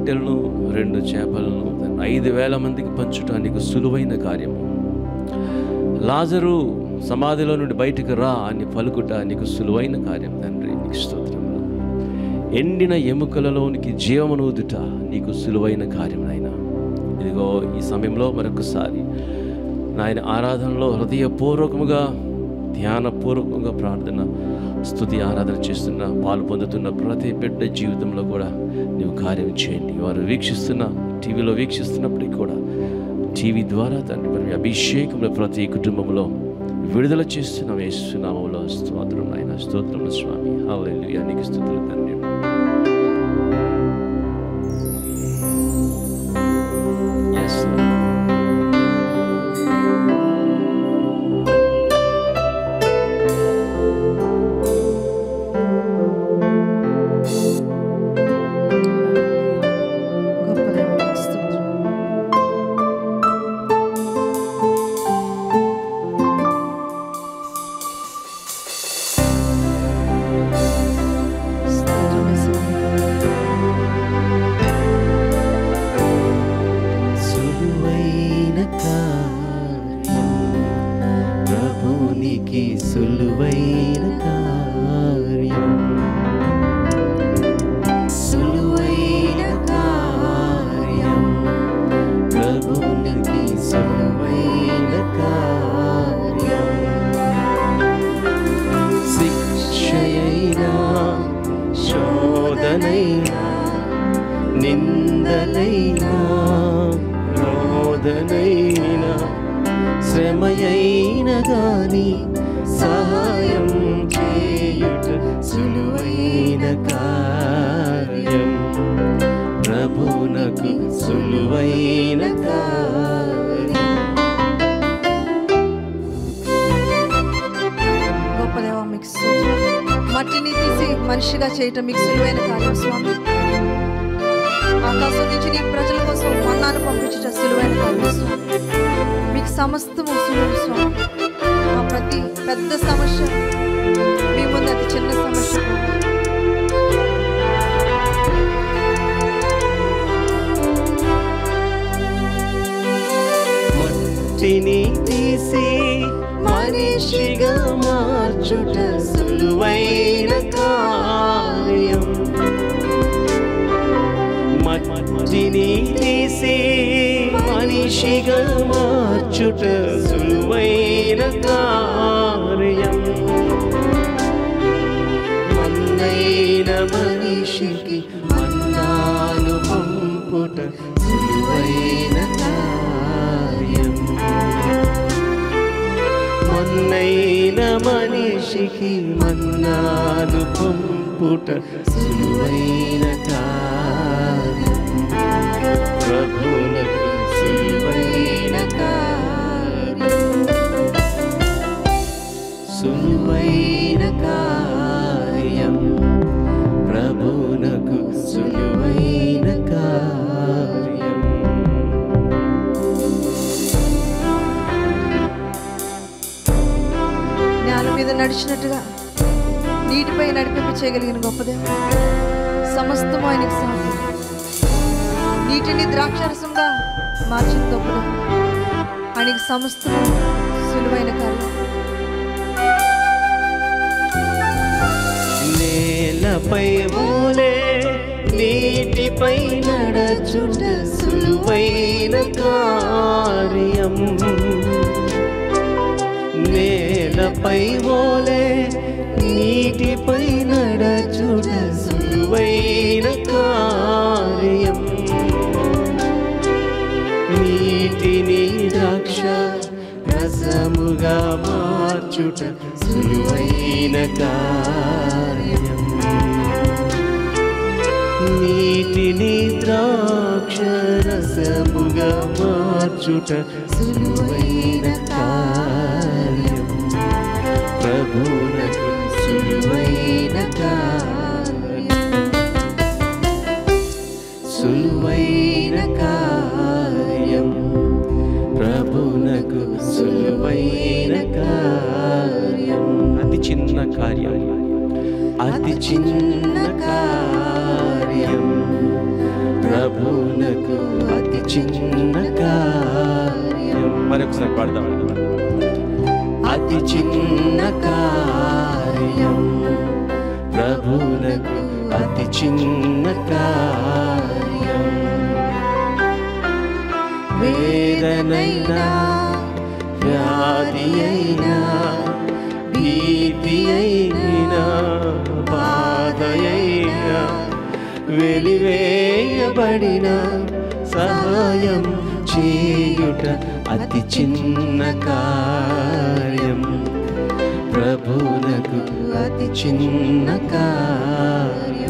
రొట్టెలను రెండు చేపలను ఐదు వేల మందికి పంచడానికి సులువైన కార్యము లాజరు సమాధిలో నుండి బయటకు రా అని పలుకుట నీకు సులువైన కార్యం తండ్రి నీకు స్తోత్రములు ఎండిన ఎముకలలోనికి జీవమునూదుట నీకు సులువైన కార్యం నాయన ఇదిగో ఈ సమయంలో మరొకసారి నాయన ఆరాధనలో హృదయపూర్వకముగా ధ్యానపూర్వకంగా ప్రార్థన స్తుతి ఆరాధన చేస్తున్న పాలు పొందుతున్న ప్రతి బిడ్డ జీవితంలో కూడా నీవు కార్యం చేయండి వారు వీక్షిస్తున్న టీవీలో వీక్షిస్తున్నప్పటికీ కూడా టీవీ ద్వారా తండ్రి మరి మీ అభిషేకంలో ప్రతి కుటుంబంలో విడుదల చేస్తున్న వేస్తున్నాములో స్తోత్రం నాయన స్తోత్రం స్వామి హల్లెలూయా నీకు స్తుతులు తండ్రి Yes, Lord. గొప్ప దేవానికి స్తోత్రం. స్తోత్రం యేసయ్యా. సులువైన కార్యం ప్రభునికి సులువైన కార్యం సులువైన కార్యం ప్రభునికి సులువైన కార్యం శిక్షయైనా శోధనైనా నిందలైనా రోదనైనా శ్రమయైన గాని సహాయం చేయుట సులువైన కార్యం ప్రభునకు సులువైన కార్యం గొప్ప దేవా మీకు స్తోత్రం. మట్టిని తీసి మనిషిగా చేయటం మీకు సులువైన కార్యం స్వామి ఆకాశం నుంచి నీ ప్రజల కోసం మన్నాను పంపించట సులువైన కార్యం స్వామి మీకు సమస్తము సులువు స్వామి మా ప్రతి పెద్ద సమస్య మీ ముందు అతి చిన్న సమస్య ప్రభు. మట్టిని తీసి మనిషిగా మార్చుట సులువైన కార్యం మట్టిని తీసి మనిషిగా మార్చుట సులువైన కార్యం మన్నైన మనిషికి మన్నాను పంపుట సులువైన కార్యం మొన్నైన మనిషికి మన్నాను పంపుట సులువైన కార్యం ప్రభునకు సులువైన కార్యం సులువైన కార్యం ప్రభునకు సులువైన కార్యం నేల మీద నడిచినట్టుగా నీటిపై నడిపింప చేయగలిగిన గొప్పదే సమస్తము ఆయనకు సాధ్యం నీటిని ద్రాక్షరసంగా మార్చిన గొప్పదే ఆయనకి సమస్తము సులువైన కార్యం నేలపై మూలే నీటిపై నడచుట సులువైన కార్యం నేలపై ఓలే నీటిపై నడచుట సులువైన కార్యం నీటిని ద్రాక్ష రసముగా మార్చుట సులువైన కార్యం నీటిని ద్రాక్ష రసముగా మార్చుట సులువైన కార్యం ప్రభునకు సులువైన కార్యం సులువైన కార్యం ప్రభునకు సులువైన కార్యం అతి చిన్న కార్యం అతి చిన్న కార్యం ప్రభునకు అతి చిన్న కార్యం మరొకసారి పాడదాం అతి చిన్న కార్యం ప్రభునకు అతి చిన్న కార్యం వేదనైనా వ్యాధి అయినా భీతి అయినా బాధ అయినా వెలివేయబడిన సహాయం చేయుట అతి చిన్న కార్యం ప్రభునకు అతి చిన్న కార్యం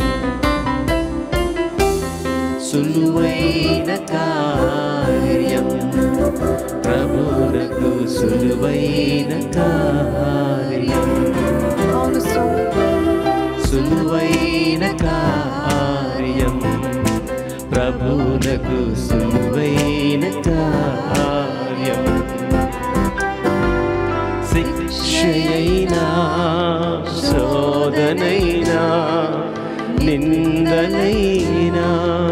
సులువైన కార్యం ప్రభునకు సులువైన కార్యం అవును స్వామి సులువైన కార్యం ప్రభునకు సులువైన కార్యం శిక్షయైనా శోధనైనా నిందనైనా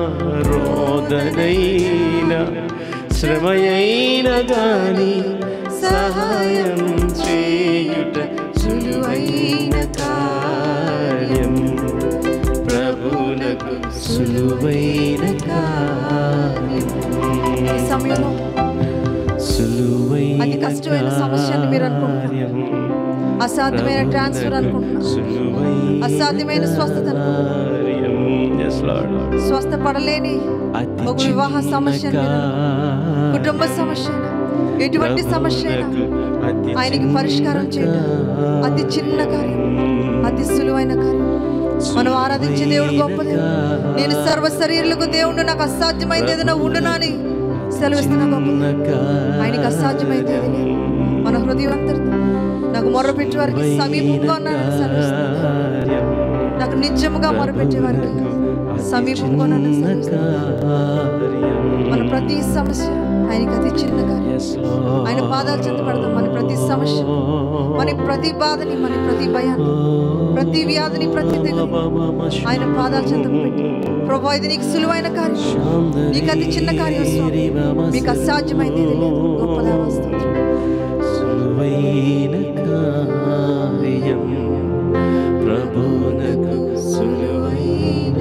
రోదనైనా శ్రమయైన గాని సహాయం చేయుట సులువైన కార్యం ప్రభునకు సులువైన కార్యం ఈ సమయంలో సులువైన అతి కష్టమైన సమస్యని మీరు అనుకుంటున్నారు. కార్యం అసాధ్యమైన ట్రాన్స్ఫర్ అనుకుంటున్నాం సులువైన అసాధ్యమైన స్వస్థత అనుకుంటున్నాం. కార్యం. Yes, Lord. స్వస్థపడలేని అతి ఒక వివాహ చిన్న సమస్య కార్యం. కుటుంబ సమస్య ఎటువంటి సమస్య అయినా అతి ఆయనకి పరిష్కారం చేయడం అతి చిన్న కార్యం అతి సులువైన కార్యం మనం ఆరాధించే దేవుడు గొప్ప దేవుడు నేను సర్వ శరీరులకు దేవుడు నాకు అసాధ్యమైంది ఏదైనా ఉండునా అని సెలవిస్తున్న గొప్ప దేవుడు. ఆయనకి అసాధ్యమైంది ఏదీ లేదు. మన హృదయం అంతటితో నాకు మొర్రపెట్టే వారికి సమీపంగా ఉన్నానని సెలవిస్తున్నాడు కార్యం. నాకు నిజముగా మొరపెట్టే వారికి సమీపంగా ఉన్నానని సెలవిస్తున్నాడు మన ప్రతి సమస్య ఆయనకి అతి చిన్న కార్యం Yes, Lord. ఆయన పాదాలు చెంత పడతాం మన ప్రతి సమస్య మన ప్రతి బాధని మన ప్రతి భయాన్ని ప్రతి వ్యాధిని ప్రతి తెగులు ఆయన పాదాలు చెంత పెట్టి ప్రభా ఇది నీకు సులువైన కార్యం నీకు అతి చిన్న కార్యం స్వామి మీకు అసాధ్యమైంది ఏదీ లేదు గొప్ప దేవా, స్తోత్రం. సులువైన కార్యం ప్రభునకు సులువైన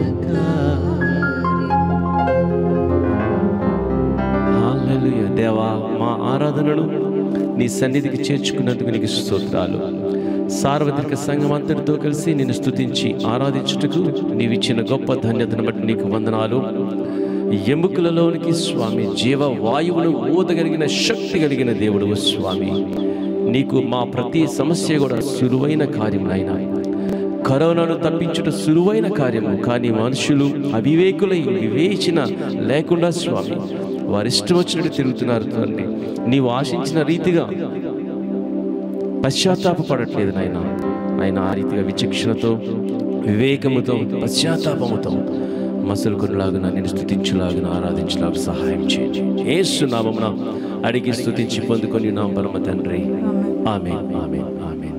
హల్లెలూయా దేవా మా ఆరాధనను నీ సన్నిధికి చేర్చుకున్నందుకు నీకు స్తోత్రాలు సార్వత్రిక సంఘం అంతటితో కలిసి నిన్ను స్తుతించి ఆరాధించుటకు నీవిచ్చిన గొప్ప ధన్యతను బట్టి నీకు వందనాలు ఎముకలలోనికి స్వామి జీవ వాయువును ఊదగలిగిన శక్తి కలిగిన దేవుడు స్వామి నీకు మా ప్రతి సమస్య కూడా సులువైన కార్యం నాయనా కరోనాను తప్పించుట సులువైన కార్యము కానీ మనుషులు అవివేకులై వివేచన లేకుండా స్వామి వారి ఇష్టం వచ్చినట్టు తిరుగుతున్నారు తండ్రి నీవు ఆశించిన రీతిగా పశ్చాత్తాపడట్లేదు నాయన ఆయన ఆ రీతిగా విచక్షణతో వివేకముతో పశ్చాత్తాపముతో మసలు కొనలాగున నేను స్థుతించులాగున ఆరాధించలాగు సహాయం చేయండి ఏసు నామమున అడిగి స్థుతించి పొందుకొని నా పరమ తండ్రి ఆమె ఆమె ఆమె